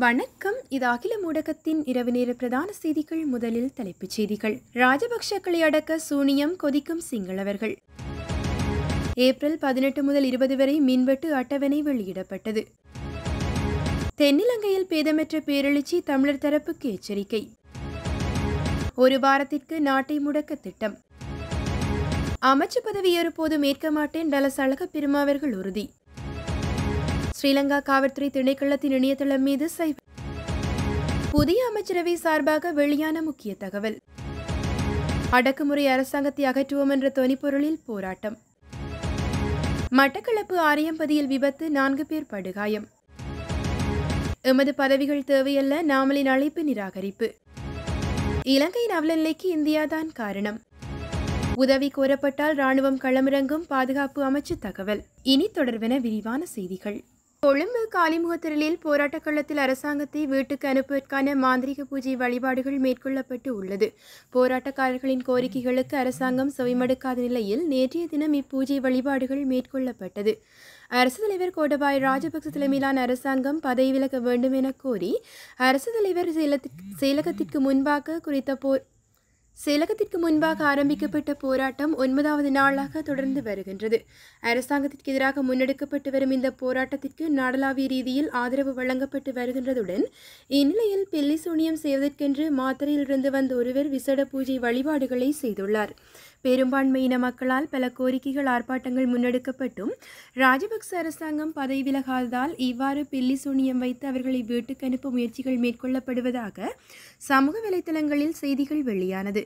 வணக்கம் இது அகில ஊடகத்தின் இரவு நேர பிரதான செய்திகள் முதலில் தலைப்புச் செய்திகள் ராஜபக்ஷக்களை அடக்க சூனியம் கொதிக்கும் சிங்களவர்கள் ஏப்ரல் பதினெட்டு முதல் இருபது வரை மின்வெட்டு அட்டவணை வெளியிடப்பட்டது தென்னிலங்கையில் பேதமற்ற பேரெழுச்சி தமிழர் தரப்புக்கு எச்சரிக்கை ஒரு வாரத்திற்கு நாட்டை முடக்க திட்டம் அமைச்சு பதவி ஒருபோதும் ஏற்க மாட்டேன் டலஸ் அழக பெருமாவர்கள் உறுதி ஸ்ரீலங்கா காவல்துறை திணைக்களத்தின் இணையதளம் மீது சை புதிய அமைச்சரவை சார்பாக வெளியான முக்கிய தகவல் அடக்குமுறை அரசாங்கத்தை அகற்றுவோம் என்ற தொனிப்பொருளில் போராட்டம் மட்டக்களப்பு ஆரியம்பதியில் விபத்து நான்கு பேர் படுகாயம் எமது பதவிகள் தேவையல்ல நாமலின் அழைப்பு நிராகரிப்பு இலங்கையின் அவலநிலைக்கு இந்தியாதான் காரணம் உதவி கோரப்பட்டால் ராணுவம் களமிறங்கும் பாதுகாப்பு அமைச்சு தகவல் இனி தொடர்வென விரிவான செய்திகள் கொழும்பு காலிமுகத்திரலில் போராட்டக் களத்தில் அரசாங்கத்தை வீட்டுக்கு அனுப்புவதற்கான மாந்திரிக பூஜை வழிபாடுகள் மேற்கொள்ளப்பட்டு உள்ளது போராட்டக்காரர்களின் கோரிக்கைகளுக்கு அரசாங்கம் செவிமடுக்காத நிலையில் நேற்றைய தினம் இப்பூஜை வழிபாடுகள் மேற்கொள்ளப்பட்டது அரசு தலைவர் கோடபாய் ராஜபக்ச தலைமையிலான அரசாங்கம் பதவி விலக வேண்டும் என கோரி அரசு தலைவர் செயலத்திற்கு- செயலகத்திற்கு முன்பாக குறித்த போர் செயலகத்திற்கு முன்பாக ஆரம்பிக்கப்பட்ட போராட்டம் ஒன்பதாவது நாளாக தொடர்ந்து வருகின்றது அரசாங்கத்திற்கு எதிராக முன்னெடுக்கப்பட்டு வரும் இந்த போராட்டத்திற்கு நாடளாவிய ரீதியில் ஆதரவு வழங்கப்பட்டு வருகின்றதுடன் இந்நிலையில் பில்லி சூனியம் செய்வதற்கென்று மாத்திரையிலிருந்து வந்த ஒருவர் விசேட பூஜை வழிபாடுகளை செய்துள்ளார் பெரும்பான்மையின மக்களால் பல கோரிக்கைகள் ஆர்ப்பாட்டங்கள் முன்னெடுக்கப்பட்டும் ராஜபக்ச அரசாங்கம் பதவி விலகாததால் இவ்வாறு பில்லி சூனியம் வைத்து அவர்களை வீட்டுக்கு அனுப்ப முயற்சிகள் மேற்கொள்ளப்படுவதாக சமூக வலைதளங்களில் செய்திகள் வெளியானது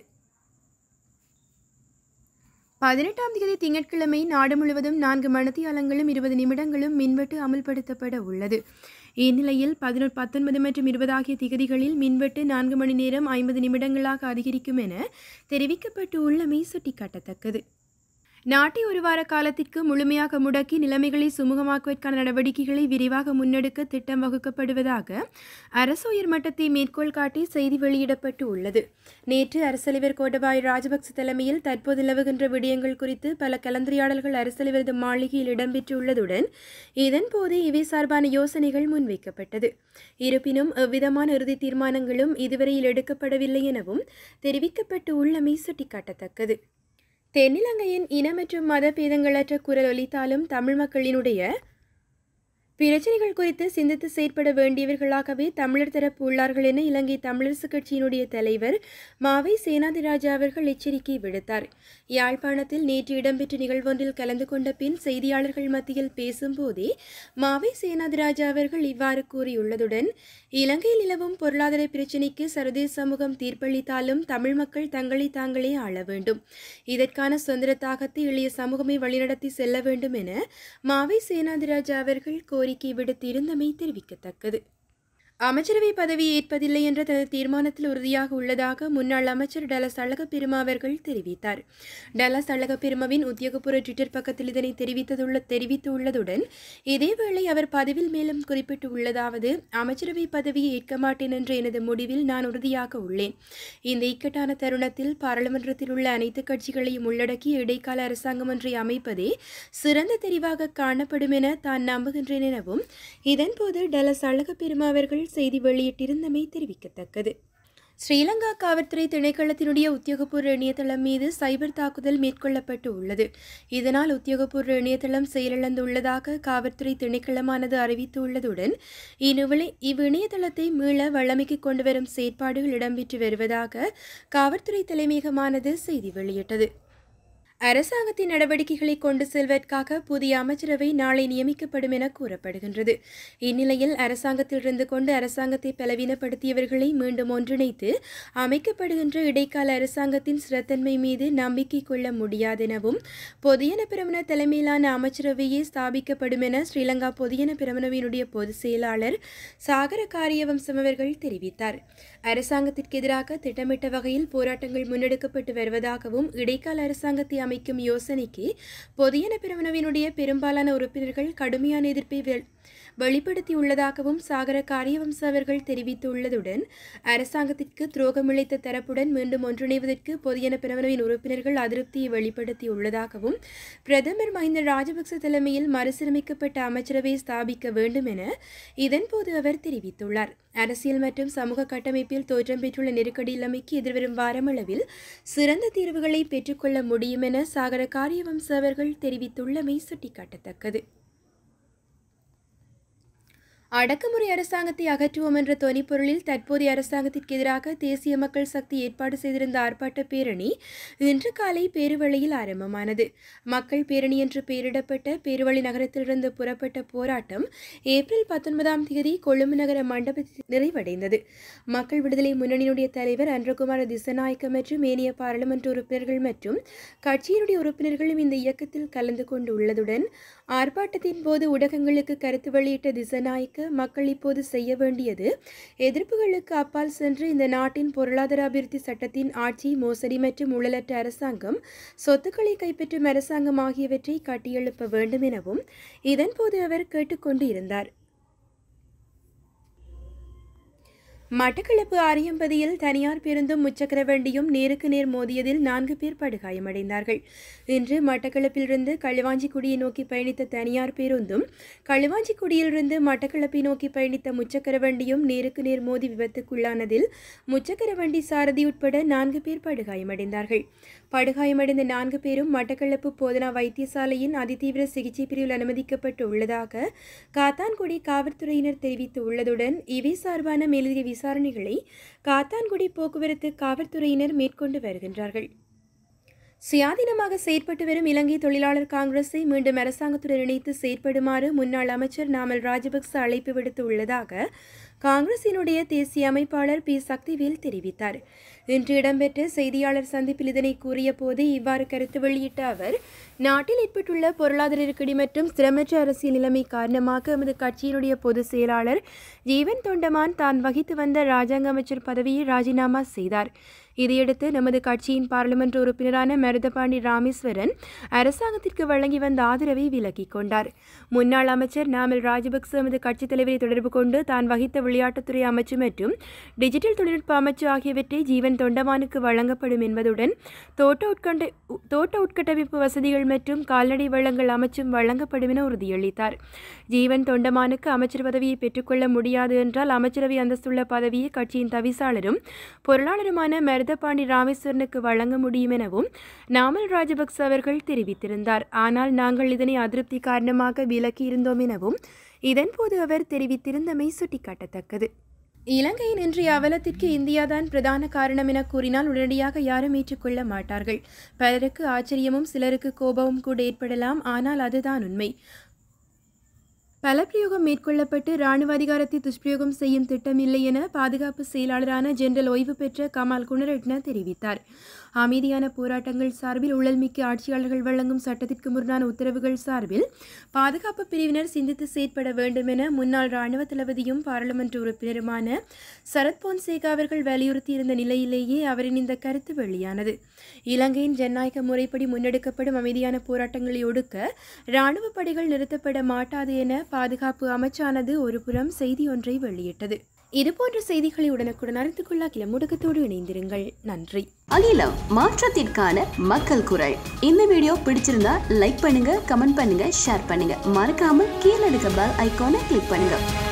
பதினெட்டாம் தேதி திங்கட்கிழமை நாடு முழுவதும் நான்கு மணித்தியாலங்களும் இருபது நிமிடங்களும் மின்வெட்டு அமல்படுத்தப்பட உள்ளது இந்நிலையில் பதினொரு பத்தொன்பது மற்றும் இருபது ஆகிய திகதிகளில் மின்வெட்டு நான்கு மணி நேரம் ஐம்பது நிமிடங்களாக அதிகரிக்கும் என தெரிவிக்கப்பட்டு உள்ளமை சுட்டிக்காட்டத்தக்கது நாட்டை ஒரு வார காலத்திற்கு முழுமையாக முடக்கி நிலைமைகளை சுமூகமாக்குவதற்கான நடவடிக்கைகளை விரிவாக முன்னெடுக்க திட்டம் வகுக்கப்படுவதாக அரசு உயர் மட்டத்தை மேற்கோள் காட்டி செய்தி வெளியிடப்பட்டு உள்ளது நேற்று அரசலைவர் கோடபாய் ராஜபக்ச தலைமையில் தற்போது நிலவுகின்ற விடயங்கள் குறித்து பல கலந்துரையாடல்கள் அரசலைவரது மாளிகையில் இடம்பெற்றுள்ளதுடன் இதன்போது இவை சார்பான யோசனைகள் முன்வைக்கப்பட்டது இருப்பினும் எவ்விதமான இறுதி தீர்மானங்களும் இதுவரையில் எடுக்கப்படவில்லை எனவும் தெரிவிக்கப்பட்டு உள்ளமை சுட்டிக்காட்டத்தக்கது தென்னிலங்கையின் இன மற்றும் மத பேதங்களற்ற குரல் ஒலித்தாலும் தமிழ் மக்களினுடைய பிரச்சனைகள் குறித்து சிந்தித்து செயற்பட வேண்டியவர்களாகவே தமிழர் தரப்பு உள்ளார்கள் என இலங்கை தமிழரசு கட்சியினுடைய தலைவர் மாவை சேனாதிராஜா அவர்கள் எச்சரிக்கை விடுத்தார் யாழ்ப்பாணத்தில் நேற்று இடம்பெற்ற நிகழ்வொன்றில் கலந்து கொண்ட பின் செய்தியாளர்கள் மத்தியில் பேசும்போதே மாவை சேனாதிராஜா அவர்கள் இவ்வாறு கூறியுள்ளதுடன் இலங்கையில் நிலவும் பொருளாதார பிரச்சினைக்கு சர்வதேச சமூகம் தீர்ப்பளித்தாலும் தமிழ் மக்கள் தங்களை தாங்களே ஆள வேண்டும் இதற்கான சுதந்திர தாகத்தை எளிய சமூகமே வழிநடத்தி செல்ல வேண்டும் என மாவை சேனாதிராஜா அவர்கள் கோரிக்கை விடுத்திருந்தமை தெரிவிக்கத்தக்கது அமைச்சரவை பதவி ஏற்பதில்லை என்ற தனது தீர்மானத்தில் உறுதியாக உள்ளதாக முன்னாள் அமைச்சர் டலஸ் அழக பெருமா அவர்கள் தெரிவித்தார் டலஸ் அழக பெருமவின் உத்தியோகபூர்வ ட்விட்டர் பக்கத்தில் இதனை தெரிவித்ததுள்ள தெரிவித்துள்ளதுடன் இதேவேளை அவர் பதிவில் மேலும் குறிப்பிட்டு உள்ளதாவது அமைச்சரவை பதவியை ஏற்க மாட்டேன் என்ற எனது முடிவில் நான் உறுதியாக உள்ளேன் இந்த இக்கட்டான தருணத்தில் பாராளுமன்றத்தில் உள்ள அனைத்து கட்சிகளையும் உள்ளடக்கி இடைக்கால அரசாங்கம் ஒன்றை அமைப்பதே சிறந்த தெரிவாக காணப்படும் என தான் நம்புகின்றேன் எனவும் இதன்போது டலஸ் அழக பெருமா அவர்கள் செய்தி வெளியிட்டிருந்தமை தெரிவிக்கத்தக்கது ஸ்ரீலங்கா காவல்துறை திணைக்களத்தினுடைய உத்தியோகபூர்வ இணையதளம் மீது சைபர் தாக்குதல் மேற்கொள்ளப்பட்டு உள்ளது இதனால் உத்தியோகபூர்வ இணையதளம் செயலிழந்துள்ளதாக காவல்துறை திணைக்களமானது அறிவித்துள்ளதுடன் இந்நிலை இவ்விணையதளத்தை மீள வழமைக்கு கொண்டு வரும் செயற்பாடுகள் இடம்பெற்று வருவதாக காவல்துறை தலைமையகமானது செய்தி வெளியிட்டது அரசாங்கத்தின் நடவடிக்கைகளை கொண்டு செல்வதற்காக புதிய அமைச்சரவை நாளை நியமிக்கப்படும் என கூறப்படுகின்றது இந்நிலையில் அரசாங்கத்தில் இருந்து கொண்டு அரசாங்கத்தை பலவீனப்படுத்தியவர்களை மீண்டும் ஒன்றிணைத்து அமைக்கப்படுகின்ற இடைக்கால அரசாங்கத்தின் ஸ்திரத்தன்மை மீது நம்பிக்கை கொள்ள முடியாதெனவும் பொதியன பிரமண தலைமையிலான அமைச்சரவையே ஸ்தாபிக்கப்படும் என ஸ்ரீலங்கா பொதியன பிரமணவினுடைய பொதுச் செயலாளர் சாகர காரியவம்சம் அவர்கள் தெரிவித்தார் அரசாங்கத்திற்கு எதிராக திட்டமிட்ட வகையில் போராட்டங்கள் முன்னெடுக்கப்பட்டு வருவதாகவும் இடைக்கால அரசாங்கத்தை அமைக்கும் யோசனைக்கு பொதியன பிரமணவினுடைய பெரும்பாலான உறுப்பினர்கள் கடுமையான எதிர்ப்பை வெ- வெளிப்படுத்தியுள்ளதாகவும் சாகர காரியவம்ச அவர்கள் தெரிவித்துள்ளதுடன் அரசாங்கத்திற்கு துரோகமிழைத்த தரப்புடன் மீண்டும் ஒன்றிணைவதற்கு பொதுஜன பிரமணவின் உறுப்பினர்கள் அதிருப்தியை வெளிப்படுத்தியுள்ளதாகவும் பிரதமர் மஹிந்த ராஜபக்ச தலைமையில் மறுசீரமைக்கப்பட்ட அமைச்சரவை ஸ்தாபிக்க வேண்டும் என இதன்போது அவர் தெரிவித்துள்ளார் அரசியல் மற்றும் சமூக கட்டமைப்பில் தோற்றம் பெற்றுள்ள நெருக்கடி நிலைமைக்கு எதிர்வரும் வாரமளவில் சிறந்த தீர்வுகளை பெற்றுக்கொள்ள முடியும் என சாகர காரியவம்ச அவர்கள் தெரிவித்துள்ளமை சுட்டிக்காட்டத்தக்கது அடக்குமுறை அரசாங்கத்தை அகற்றுவோம் என்ற தொனிப்பொருளில் தற்போதைய அரசாங்கத்திற்கு எதிராக தேசிய மக்கள் சக்தி ஏற்பாடு செய்திருந்த ஆர்ப்பாட்ட பேரணி இன்று காலை பேருவழியில் ஆரம்பமானது மக்கள் பேரணி என்று பெயரிடப்பட்ட பேருவழி நகரத்திலிருந்து புறப்பட்ட போராட்டம் ஏப்ரல் பத்தொன்பதாம் தேதி கொழும்பு நகர மண்டபத்தில் நிறைவடைந்தது மக்கள் விடுதலை முன்னணியினுடைய தலைவர் அன்றகுமார திசநாயக்க மற்றும் ஏனைய பாராளுமன்ற உறுப்பினர்கள் மற்றும் கட்சியினுடைய உறுப்பினர்களும் இந்த இயக்கத்தில் கலந்து கொண்டுள்ளதுடன் ஆர்ப்பாட்டத்தின் போது ஊடகங்களுக்கு கருத்து வெளியிட்ட திசநாயக்க மக்கள் இப்போது செய்ய வேண்டியது எதிர்ப்புகளுக்கு அப்பால் சென்று இந்த நாட்டின் பொருளாதார அபிவிருத்தி சட்டத்தின் ஆட்சி மோசடி மற்றும் ஊழலற்ற அரசாங்கம் சொத்துக்களை கைப்பற்றும் அரசாங்கம் ஆகியவற்றை கட்டியெழுப்ப வேண்டும் எனவும் இதன்போது அவர் கேட்டுக்கொண்டு இருந்தார் மட்டக்களப்பு ஆரியம்பதியில் தனியார் பேருந்தும் முச்சக்கர வண்டியும் நேருக்கு நேர் மோதியதில் நான்கு பேர் படுகாயமடைந்தார்கள் இன்று மட்டக்களப்பிலிருந்து களுவாஞ்சிக்குடியை நோக்கி பயணித்த தனியார் பேருந்தும் களுவாஞ்சிக்குடியிலிருந்து மட்டக்களப்பை நோக்கி பயணித்த முச்சக்கர வண்டியும் நேருக்கு நேர் மோதி விபத்துக்குள்ளானதில் முச்சக்கர வண்டி சாரதி உட்பட நான்கு பேர் படுகாயமடைந்தார்கள் படுகாயமடைந்த நான்கு பேரும் மட்டக்களப்பு போதனா வைத்தியசாலையின் அதிதீவிர சிகிச்சை பிரிவில் அனுமதிக்கப்பட்டு உள்ளதாக காத்தான்குடி காவல்துறையினர் தெரிவித்து உள்ளதுடன் இவை சார்பான மேலதிக விசாரணைகளை காத்தான்குடி போக்குவரத்து காவல்துறையினர் மேற்கொண்டு வருகின்றார்கள் சுயாதீனமாக செயற்பட்டு வரும் இலங்கை தொழிலாளர் காங்கிரஸை மீண்டும் அரசாங்கத்துடன் இணைத்து செயற்படுமாறு முன்னாள் அமைச்சர் நாமல் ராஜபக்ச அழைப்பு விடுத்து உள்ளதாக காங்கிரசினுடைய தேசிய அமைப்பாளர் பி சக்திவேல் தெரிவித்தார் இன்று இடம்பெற்ற செய்தியாளர் சந்திப்பில் இதனை கூறிய போது இவ்வாறு கருத்து வெளியிட்ட அவர் நாட்டில் ஏற்பட்டுள்ள பொருளாதார நெருக்கடி மற்றும் ஸ்திரமற்ற அரசியல் நிலைமை காரணமாக எமது கட்சியினுடைய பொதுச் செயலாளர் ஜீவன் தொண்டமான் தான் வகித்து வந்த ராஜாங்க அமைச்சர் பதவியை ராஜினாமா செய்தார் இதையடுத்து நமது கட்சியின் பாராளுமன்ற உறுப்பினரான மருதபாண்டி ராமேஸ்வரன் அரசாங்கத்திற்கு வழங்கி வந்த ஆதரவை விலக்கிக் கொண்டார் முன்னாள் அமைச்சர் நாமல் ராஜபக்ச எமது கட்சித் தலைவரை தொடர்பு கொண்டு தான் வகித்த விளையாட்டுத்துறை அமைச்சு மற்றும் டிஜிட்டல் தொழில்நுட்ப அமைச்சு ஆகியவற்றை ஜீவன் தொண்டமானுக்கு வழங்கப்படும் என்பதுடன் தோட்ட உட்கண்ட தோட்ட உட்கட்டமைப்பு வசதிகள் மற்றும் கால்நடை வளங்கள் அமைச்சும் வழங்கப்படும் என உறுதியளித்தார் ஜீவன் தொண்டமானுக்கு அமைச்சர் பதவியை பெற்றுக்கொள்ள முடியாது என்றால் அமைச்சரவை அந்தஸ்துள்ள பதவியை கட்சியின் தவிசாளரும் பொருளாளருமான மருதபாண்டி ராமேஸ்வரனுக்கு வழங்க முடியும் எனவும் நாமல் ராஜபக்ச அவர்கள் தெரிவித்திருந்தார் ஆனால் நாங்கள் இதனை அதிருப்தி காரணமாக விலக்கியிருந்தோம் எனவும் இதன்போது அவர் தெரிவித்திருந்தமை சுட்டிக்காட்டத்தக்கது இலங்கையின் இன்றைய அவலத்திற்கு இந்தியாதான் பிரதான காரணம் என கூறினால் உடனடியாக யாரும் ஏற்றுக்கொள்ள மாட்டார்கள் பலருக்கு ஆச்சரியமும் சிலருக்கு கோபமும் கூட ஏற்படலாம் ஆனால் அதுதான் உண்மை பலப்பிரயோகம் மேற்கொள்ளப்பட்டு இராணுவ அதிகாரத்தை துஷ்பிரயோகம் செய்யும் திட்டமில்லை என பாதுகாப்பு செயலாளரான ஜெனரல் ஓய்வு பெற்ற கமால் குணரட்ன தெரிவித்தார் அமைதியான போராட்டங்கள் சார்பில் ஊழல்மிக்க ஆட்சியாளர்கள் வழங்கும் சட்டத்திற்கு முரணான உத்தரவுகள் சார்பில் பாதுகாப்பு பிரிவினர் சிந்தித்து செயற்பட வேண்டும் என முன்னாள் இராணுவ தளபதியும் பாராளுமன்ற உறுப்பினருமான சரத் பொன்சேகா அவர்கள் வலியுறுத்தியிருந்த நிலையிலேயே அவரின் இந்த கருத்து வெளியானது இலங்கையின் ஜனநாயக முறைப்படி முன்னெடுக்கப்படும் அமைதியான போராட்டங்களை ஒடுக்க இராணுவ படைகள் நிறுத்தப்பட மாட்டாது என பாதுகாப்பு அமைச்சானது ஒருபுறம் செய்தி ஒன்றை வெளியிட்டது இதுபோன்ற செய்திகளை உடனுக்குடன் அறிந்து கொள்ள அகில முடக்கத்தோடு இணைந்திருங்கள் நன்றி அகிலம் மாற்றத்திற்கான மக்கள் குரல் இந்த வீடியோ பிடிச்சிருந்தா லைக் பண்ணுங்க கமெண்ட் பண்ணுங்க ஷேர் பண்ணுங்க மறக்காம கீழே இருக்க பெல் ஐகானை கிளிக் பண்ணுங்க